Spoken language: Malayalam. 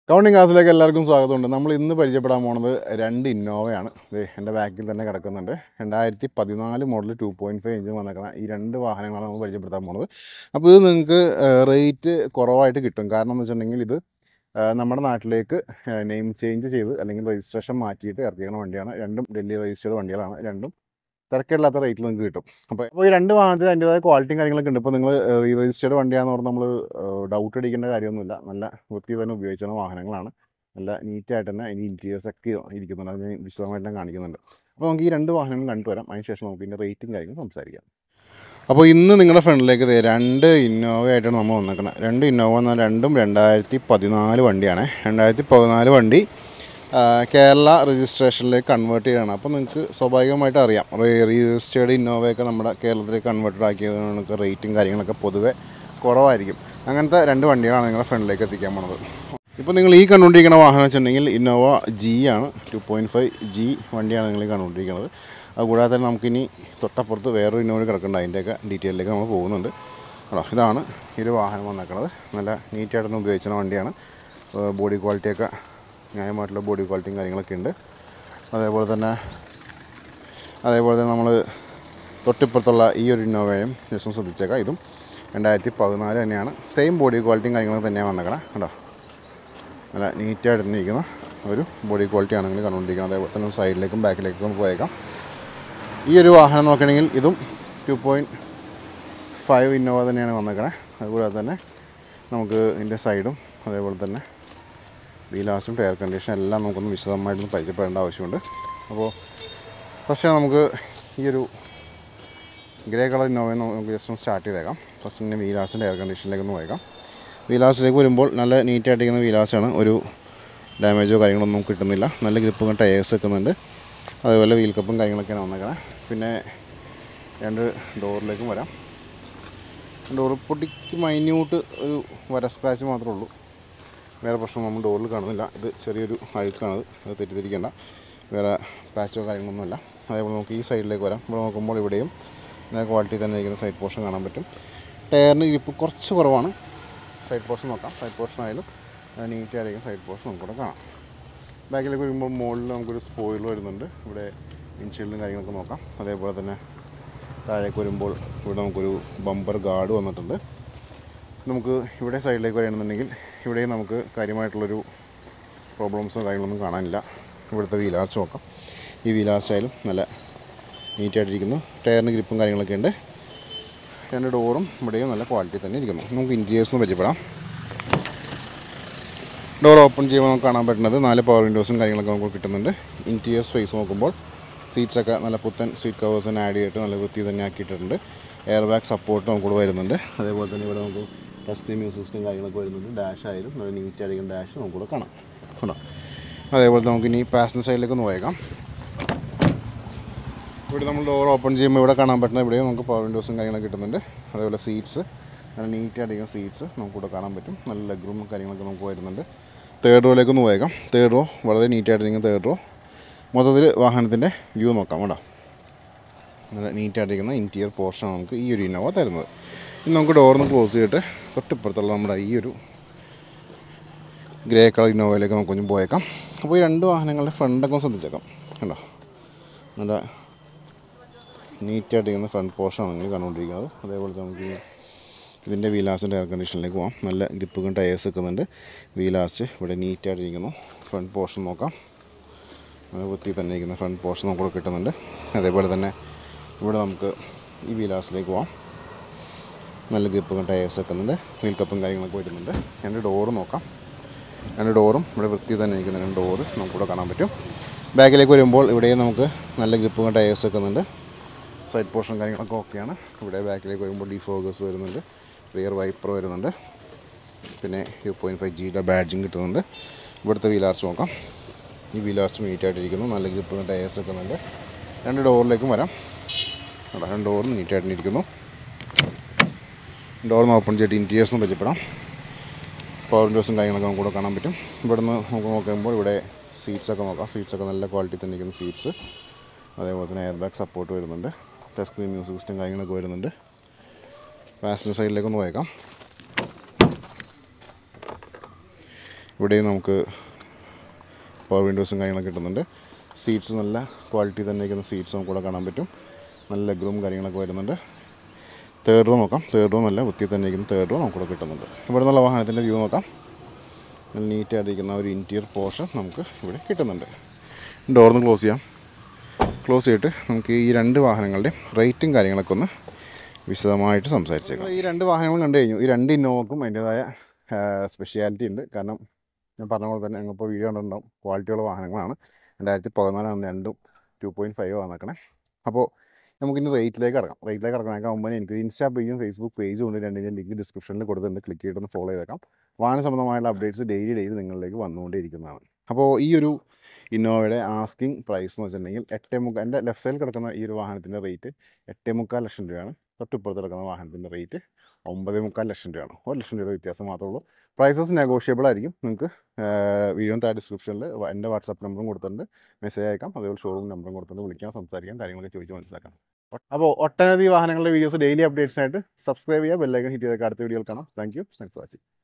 കൗണ്ടിങ് ക്ലാസ്സിലേക്ക് എല്ലാവർക്കും സ്വാഗതമുണ്ട് നമ്മൾ ഇന്ന് പരിചയപ്പെടാൻ പോണത് രണ്ട് ഇന്നോവയാണ് ഇത് എൻ്റെ ബാക്കിൽ തന്നെ കിടക്കുന്നുണ്ട് രണ്ടായിരത്തി പതിനാല് model two point five inch വന്നേക്കണ ഈ രണ്ട് വാഹനങ്ങളാണ് നമ്മൾ പരിചയപ്പെടുത്താൻ പോണത് അപ്പോൾ ഇത് നിങ്ങൾക്ക് റേറ്റ് കുറവായിട്ട് കിട്ടും കാരണം എന്ന് വെച്ചിട്ടുണ്ടെങ്കിൽ ഇത് ആ, നമ്മുടെ നാട്ടിലേക്ക് നെയിം ചേഞ്ച് ചെയ്ത് അല്ലെങ്കിൽ രജിസ്ട്രേഷൻ മാറ്റിയിട്ട് ഇറക്കിയ വണ്ടിയാണ് രണ്ടും ഡൽഹി രജിസ്റ്റേർഡ് വണ്ടികളാണ് രണ്ടും തിരക്കില്ലാത്ത റേറ്റിൽ നിങ്ങൾക്ക് കിട്ടും അപ്പോൾ ഇപ്പോൾ ഈ രണ്ട് വാഹനത്തിന് അതിൻ്റെതായ ക്വാളിറ്റിയും കാര്യങ്ങളൊക്കെ ഉണ്ട് ഇപ്പോൾ നിങ്ങൾ റീ രജിസ്റ്റേർഡ് വണ്ടിയാന്ന് പറഞ്ഞാൽ നമ്മൾ ഡൗട്ട് അടിക്കേണ്ട കാര്യമൊന്നുമില്ല നല്ല വൃത്തി തന്നെ ഉപയോഗിച്ചിരുന്ന വാഹനങ്ങളാണ് നല്ല നീറ്റായിട്ട് തന്നെ അതിന് ഇൻറ്റീരിയേഴ്സ് ഒക്കെ ഇരിക്കുന്നുണ്ട് അത് ഞാൻ വിശദമായിട്ട് ഞാൻ കാണിക്കുന്നുണ്ട് അപ്പോൾ നമുക്ക് ഈ രണ്ട് വാഹനങ്ങളും കണ്ടു വരാം അതിന് ശേഷം നമുക്ക് ഇതിൻ്റെ റേറ്റും കാര്യങ്ങളും സംസാരിക്കാം അപ്പോൾ ഇന്ന് നിങ്ങളുടെ ഫ്രണ്ടിലേക്ക് ദേ രണ്ട് ഇന്നോവ ആയിട്ടാണ് നമ്മൾ വന്നേക്കുന്നത് രണ്ട് ഇന്നോവ എന്നാൽ രണ്ടും രണ്ടായിരത്തി പതിനാല് വണ്ടിയാണ് രണ്ടായിരത്തി പതിനാല് വണ്ടി ആ, കേരള രജിസ്ട്രേഷനിലേക്ക് കൺവേർട്ട് ചെയ്യണം അപ്പോൾ നിങ്ങൾക്ക് സ്വാഭാവികമായിട്ട് അറിയാം റീ രജിസ്റ്റേർഡ് ഇന്നോവയൊക്കെ നമ്മുടെ കേരളത്തിലേക്ക് കൺവേർട്ടഡ് ആക്കിയത് നിങ്ങൾക്ക് റേറ്റും കാര്യങ്ങളൊക്കെ പൊതുവെ കുറവായിരിക്കും അങ്ങനത്തെ രണ്ട് വണ്ടികളാണ് നിങ്ങളുടെ ഫ്രണ്ടിലേക്ക് എത്തിക്കാൻ പോണത് ഇപ്പോൾ നിങ്ങൾ ഈ കണ്ടുകൊണ്ടിരിക്കുന്ന വാഹനം വെച്ചിട്ടുണ്ടെങ്കിൽ ഇന്നോവ ജി ആണ് ടു പോയിൻറ്റ് ഫൈവ് ജി വണ്ടിയാണ് നിങ്ങൾ ഈ കണ്ടുകൊണ്ടിരിക്കുന്നത് അതുകൂടാതെ തന്നെ നമുക്കിനി തൊട്ടപ്പുറത്ത് വേറൊരു ഇന്നോവ കിടക്കുന്നുണ്ട് അതിൻ്റെയൊക്കെ ഡീറ്റെയിലേക്ക് നമ്മൾ പോകുന്നുണ്ട് കേട്ടോ ഇതാണ് ഈ ഒരു വാഹനം വന്നേക്കുന്നത് നല്ല നീറ്റായിട്ടൊന്ന് ഉപയോഗിച്ചിരുന്ന വണ്ടിയാണ് ബോഡി ക്വാളിറ്റിയൊക്കെ ന്യായമായിട്ടുള്ള ബോഡി ക്വാളിറ്റിയും കാര്യങ്ങളൊക്കെ ഉണ്ട് അതേപോലെ തന്നെ അതേപോലെ തന്നെ നമ്മൾ തൊട്ടിപ്പുറത്തുള്ള ഈ ഒരു ഇന്നോവയും ജസ്റ്റ് ഒന്ന് ശ്രദ്ധിച്ചേക്കാം ഇതും രണ്ടായിരത്തി പതിനാല് തന്നെയാണ് സെയിം ബോഡി ക്വാളിറ്റിയും കാര്യങ്ങളൊക്കെ തന്നെയാണ് വന്നേക്കണം കേട്ടോ നല്ല നീറ്റായിട്ട് തന്നെ ഇരിക്കുന്ന ഒരു ബോഡി ക്വാളിറ്റി ആണെങ്കിൽ കണ്ടുകൊണ്ടിരിക്കുന്നത് അതേപോലെ തന്നെ സൈഡിലേക്കും ബാക്കിലേക്കും ഒന്ന് പോയേക്കാം ഈ ഒരു വാഹനം നോക്കുകയാണെങ്കിൽ ഇതും ടു പോയിൻറ്റ് ഫൈവ് ഇന്നോവ തന്നെയാണ് വന്നേക്കണേ അതുകൂടാതെ തന്നെ നമുക്ക് ഇതിൻ്റെ സൈഡും അതേപോലെ തന്നെ വീലാസും ടയർ കണ്ടീഷൻ എല്ലാം നമുക്കൊന്ന് വിശദമായിട്ടൊന്ന് പരിചയപ്പെടേണ്ട ആവശ്യമുണ്ട് അപ്പോൾ ഫസ്റ്റ് നമുക്ക് ഈ ഒരു ഗ്രേ കളർ ഇന്നോവയിൽ നമുക്ക് ജസ്റ്റ് ഒന്ന് സ്റ്റാർട്ട് ചെയ്തേക്കാം ഫസ്റ്റ് പിന്നെ വീലാസിൻ്റെ എയർ കണ്ടീഷനിലേക്ക് ഒന്ന് പോയേക്കാം വീലാസിലേക്ക് വരുമ്പോൾ നല്ല നീറ്റായിട്ടിരിക്കുന്ന വീലാസാണ് ഒരു ഡാമേജോ കാര്യങ്ങളൊന്നും കിട്ടുന്നില്ല നല്ല ഗ്രിപ്പും ടയേഴ്സ് വെക്കുന്നുണ്ട് അതേപോലെ വീൽ കപ്പും കാര്യങ്ങളൊക്കെയാണ് വന്നേക്കണേ പിന്നെ രണ്ട് ഡോറിലേക്കും വരാം ഡോർ പൊട്ടിക്ക് മൈന്യൂട്ട് ഒരു വര സ്ക്രാച്ച് മാത്രമേ ഉള്ളൂ വേറെ പ്രശ്നം നമ്മൾ ഡോറിൽ കാണുന്നില്ല ഇത് ചെറിയൊരു അഴുക്കാണത് അത് തെറ്റിദ്ധരിക്കേണ്ട വേറെ പാച്ചോ കാര്യങ്ങളൊന്നുമില്ല അതേപോലെ നമുക്ക് ഈ സൈഡിലേക്ക് വരാം ഇവിടെ നോക്കുമ്പോൾ ഇവിടെയും നല്ല ക്വാളിറ്റി തന്നെ ഇരിക്കുന്ന സൈഡ് പോർഷൻ കാണാൻ പറ്റും ടയറിന് ഗ്രിപ്പ് കുറച്ച് കുറവാണ് സൈഡ് പോർഷൻ നോക്കാം സൈഡ് പോർഷൻ ആയാലും നീറ്റ് ആയിരിക്കും സൈഡ് പോർഷൻ നമുക്കിവിടെ കാണാം ബാക്കിലേക്ക് വരുമ്പോൾ മുകളിൽ നമുക്കൊരു സ്പോയിലർ വരുന്നുണ്ട് ഇവിടെ വിൻഷീൽഡും കാര്യങ്ങളൊക്കെ നോക്കാം അതേപോലെ തന്നെ താഴേക്ക് വരുമ്പോൾ ഇവിടെ നമുക്കൊരു ബമ്പർ ഗാർഡ് വന്നിട്ടുണ്ട് നമുക്ക് ഇവിടെ സൈഡിലേക്ക് വരികയാണെന്നുണ്ടെങ്കിൽ ഇവിടെയും നമുക്ക് കാര്യമായിട്ടുള്ളൊരു പ്രോബ്ലംസോ കാര്യങ്ങളൊന്നും കാണാനില്ല ഇവിടുത്തെ വീലാർച്ച് നോക്കാം ഈ വീലാർച്ച് ആയാലും നല്ല നീറ്റായിട്ടിരിക്കുന്നു ടയറിന് ഗ്രിപ്പും കാര്യങ്ങളൊക്കെ ഉണ്ട് രണ്ട് ഡോറും ഇവിടെയും നല്ല ക്വാളിറ്റി തന്നെ ഇരിക്കുന്നു നമുക്ക് ഇൻറ്റീരിയേഴ്സ് ഒന്ന് പരിചയപ്പെടാം ഡോർ ഓപ്പൺ ചെയ്യുമ്പോൾ നമുക്ക് കാണാൻ പറ്റുന്നത് നാല് പവർ വിൻഡോസും കാര്യങ്ങളൊക്കെ നമുക്ക് കിട്ടുന്നുണ്ട് ഇൻറ്റീരിയർ സ്പേസ് നോക്കുമ്പോൾ സീറ്റ്സൊക്കെ നല്ല പുത്തൻ സീറ്റ് കവേഴ്സ് തന്നെ ആഡ് ചെയ്തിട്ട് നല്ല വൃത്തി തന്നെ ആക്കിയിട്ടുണ്ട് എയർ ബാഗ് സപ്പോർട്ട് നമുക്കിവിടെ വരുന്നുണ്ട് അതേപോലെ തന്നെ ഇവിടെ നമുക്ക് ടച്ച് സ്ക്രീൻ മ്യൂസിക് സിസ്റ്റം കാര്യങ്ങളൊക്കെ വരുന്നുണ്ട് ഡാഷ് ആയാലും നല്ല നീറ്റ് ആയിരിക്കും ഡാഷ് നമുക്കിവിടെ കാണാം കണ്ടോ അതേപോലെ നമുക്ക് ഇനി പാസഞ്ചർ സൈഡിലേക്ക് ഒന്ന് പോയേക്കാം ഇവിടെ നമ്മൾ ഡോർ ഓപ്പൺ ചെയ്യുമ്പോൾ ഇവിടെ കാണാൻ പറ്റുന്ന ഇവിടെയും നമുക്ക് പവർ വിൻഡോസും കാര്യങ്ങളൊക്കെ കിട്ടുന്നുണ്ട് അതേപോലെ സീറ്റ്സ് നല്ല നീറ്റായിട്ടിരിക്കുന്ന സീറ്റ്സ് നമുക്കിവിടെ കാണാൻ പറ്റും നല്ല ലെഗ് റൂമും കാര്യങ്ങളൊക്കെ നമുക്ക് വരുന്നുണ്ട് തേർഡ് റോയിലേക്ക് ഒന്ന് പോയേക്കാം തേർഡ് റോ വളരെ നീറ്റായിട്ടിരിക്കുന്ന തേർഡ് റോ മൊത്തത്തിൽ വാഹനത്തിൻ്റെ വ്യൂ നോക്കാം കേട്ടോ നല്ല നീറ്റായിട്ടിരിക്കുന്ന ഇൻറ്റീരിയർ പോർഷനാണ് നമുക്ക് ഈ ഒരു ഇന്നോവ തരുന്നത് ഇനി നമുക്ക് ഡോറിന്ന് ക്ലോസ് ചെയ്തിട്ട് തൊട്ടിപ്പുറത്തുള്ള നമ്മുടെ ഈ ഒരു ഗ്രേ കളർ ഇന്നോവയിലേക്ക് നമുക്കൊന്ന് പോയേക്കാം അപ്പോൾ ഈ രണ്ട് വാഹനങ്ങളുടെ ഫ്രണ്ടൊക്കെ ഒന്ന് ശ്രദ്ധിച്ചേക്കാം കണ്ടോ നല്ല നീറ്റായിട്ടിരിക്കുന്ന ഫ്രണ്ട് പോർഷനാണ് നിങ്ങൾ കണ്ടുകൊണ്ടിരിക്കുന്നത് അതേപോലെ നമുക്ക് ഈ ഇതിൻ്റെ വീലാസിൻ്റെ എയർ കണ്ടീഷനിലേക്ക് പോകാം നല്ല ഗ്രിപ്പും ടയേഴ്സ് വെക്കുന്നുണ്ട് വീലാർച്ച് ഇവിടെ നീറ്റായിട്ടിരിക്കുന്നു ഫ്രണ്ട് പോർഷൻ നോക്കാം നല്ല വൃത്തി തന്നെ ഇരിക്കുന്ന ഫ്രണ്ട് പോർഷൻ നമുക്ക് ഇവിടെ കിട്ടുന്നുണ്ട് അതേപോലെ തന്നെ ഇവിടെ നമുക്ക് ഈ വീലാസിലേക്ക് പോകാം നല്ല ഗ്രിപ്പും ടയേഴ്സ് വെക്കുന്നുണ്ട് വീൽ കപ്പും കാര്യങ്ങളൊക്കെ വരുന്നുണ്ട് രണ്ട് ഡോറ് നോക്കാം രണ്ട് ഡോറും ഇവിടെ വൃത്തി തന്നെ ഇരിക്കുന്ന രണ്ട് ഡോറ് നമുക്കിവിടെ കാണാൻ പറ്റും ബാക്കിലേക്ക് വരുമ്പോൾ ഇവിടെയും നമുക്ക് നല്ല ഗ്രിപ്പും ടയേഴ്സ് വെക്കുന്നുണ്ട് സൈഡ് പോർഷൻ കാര്യങ്ങളൊക്കെ ഓക്കെയാണ് ഇവിടെ ബാക്കിലേക്ക് വരുമ്പോൾ ഡിഫോഗസ് വരുന്നുണ്ട് റിയർ വൈപ്പർ വരുന്നുണ്ട് പിന്നെ ടു പോയിൻറ്റ് ഫൈവ് ജിയുടെ ബാഡ്ജിങ് കിട്ടുന്നുണ്ട് ഇവിടുത്തെ വീലാർച്ച് നോക്കാം ഈ വീലാർച്ച് നീറ്റായിട്ടിരിക്കുന്നു നല്ല ഗ്രിപ്പ് ടയേഴ്സ് വെക്കുന്നുണ്ട് രണ്ട് ഡോറിലേക്കും വരാം അവിടെ രണ്ട് ഡോറും നീറ്റായിട്ടിരിക്കുന്നു ഡോറിന് ഓപ്പൺ ചെയ്തിട്ട് ഇൻറ്റീരിയേഴ്സും പരിചയപ്പെടാം പവർ വിൻഡോസും കാര്യങ്ങളൊക്കെ നമുക്ക് കൂടെ കാണാൻ പറ്റും ഇവിടുന്ന് നമുക്ക് നോക്കുമ്പോൾ ഇവിടെ സീറ്റ്സൊക്കെ നോക്കാം സീറ്റ്സൊക്കെ നല്ല ക്വാളിറ്റി തന്നെ ഇരിക്കുന്ന സീറ്റ്സ് അതേപോലെ തന്നെ എയർ ബാഗ് സപ്പോർട്ട് വരുന്നുണ്ട് ടച്ച് സ്ക്രീൻ മ്യൂസിക് സിസ്റ്റം കാര്യങ്ങളൊക്കെ വരുന്നുണ്ട് പാസഞ്ചർ സൈഡിലേക്ക് ഒന്ന് പോയേക്കാം ഇവിടെയും നമുക്ക് പവർ വിൻഡോസും കാര്യങ്ങളൊക്കെ കിട്ടുന്നുണ്ട് സീറ്റ്സ് നല്ല ക്വാളിറ്റി തന്നെ ഇരിക്കുന്ന സീറ്റ്സ് നമുക്ക് ഇവിടെ കാണാൻ പറ്റും നല്ല ലെഗ് കാര്യങ്ങളൊക്കെ വരുന്നുണ്ട് തേർഡ് റോ നോക്കാം തേർഡ് റോ നല്ല വൃത്തി തന്നെ ഇരിക്കുന്ന തേർഡ് റോ നമുക്കിവിടെ കിട്ടുന്നുണ്ട് ഇവിടെ നിന്നുള്ള വാഹനത്തിൻ്റെ വ്യൂ നോക്കാം നല്ല നീറ്റായിട്ടിരിക്കുന്ന ഒരു ഇൻറ്റീരിയർ പോർഷൻ നമുക്ക് ഇവിടെ കിട്ടുന്നുണ്ട് ഡോർന്ന് ക്ലോസ് ചെയ്യാം ക്ലോസ് ചെയ്തിട്ട് നമുക്ക് ഈ രണ്ട് വാഹനങ്ങളുടെയും റേറ്റും കാര്യങ്ങളൊക്കെ ഒന്ന് വിശദമായിട്ട് സംസാരിച്ചേക്കാം ഈ രണ്ട് വാഹനങ്ങൾ കണ്ടു കഴിഞ്ഞു ഈ രണ്ട് ഇന്നോവക്കും അതിൻ്റേതായ സ്പെഷ്യാലിറ്റി ഉണ്ട് കാരണം ഞാൻ പറഞ്ഞ പോലെ തന്നെ ഞങ്ങളിപ്പോൾ വീഡിയോ കണ്ടിട്ടുണ്ടാവും ക്വാളിറ്റിയുള്ള വാഹനങ്ങളാണ് രണ്ടായിരത്തി പതിനാലാണ് രണ്ടും ടു പോയിൻറ്റ് ഫൈവ് വന്നേക്കണേ അപ്പോൾ നമുക്കിനി റേറ്റിലേക്ക് കിടക്കാം റേറ്റിലേക്ക് കിടക്കണേക്കാൾ മുമ്പ് എനിക്ക് ഇൻസ്റ്റാ പേജും ഫേസ്ബുക്ക് പേജും ഉണ്ട് രണ്ടിൻ്റെ ലിങ്ക് ഡിസ്ക്രിപ്ഷനിൽ കൊടുത്തിട്ടുണ്ട് ക്ലിക്ക് ചെയ്തിട്ടൊന്ന് ഫോളോ ചെയ്തേക്കാം വാഹന സംബന്ധമായുള്ള അപ്ഡേറ്റ്സ് ഡെയിലി ഡെയിലി നിങ്ങളിലേക്ക് വന്നുകൊണ്ടേയിരിക്കുന്നതാണ് അപ്പോൾ ഈ ഒരു ഇന്നോവയുടെ ആസ്കിങ് പ്രൈസ് എന്ന് വെച്ചിട്ടുണ്ടെങ്കിൽ എട്ടേ മുക്കാൽ എൻ്റെ ലെഫ്റ്റ് സൈഡിൽ കിടക്കുന്ന ഈ ഒരു വാഹനത്തിൻ്റെ റേറ്റ് എട്ടേ മുക്കാൽ ലക്ഷം രൂപയാണ് തൊട്ടിപ്പുറത്ത് കിടക്കുന്ന വാഹനത്തിൻ്റെ റേറ്റ് ഒമ്പതേ മുക്കാൽ ലക്ഷം രൂപയാണ് ഒരു ലക്ഷം രൂപയുടെ വ്യത്യാസം മാത്രമേ ഉള്ളൂ പ്രൈസസ് നെഗോഷ്യബിൾ ആയിരിക്കും നിങ്ങൾക്ക് വീഡിയോ താഴെ ഡിസ്ക്രിപ്ഷനിൽ എൻ്റെ വാട്സാപ്പ് നമ്പറും കൊടുത്തിട്ടുണ്ട് മെസ്സേജ് അയക്കാം അതേപോലെ ഷോറൂം നമ്പറും കൊടുത്തിട്ടുണ്ട് വിളിക്കാം സംസാരിക്കാം കാര്യങ്ങളൊക്കെ ചോദിച്ച് മനസ്സിലാക്കാം അപ്പോൾ ഒട്ടനവധി വാഹനങ്ങളുടെ വീഡിയോസ് ഡെയിലി അപ്ഡേറ്റ്സിനായിട്ട് സബ്സ്ക്രൈബ് ചെയ്യുക ബെല്ലൈക്കൺ ഹിറ്റ് ചെയ്തൊക്കെ അടുത്ത വീഡിയോയിൽ കാണാം thank you thanks for watching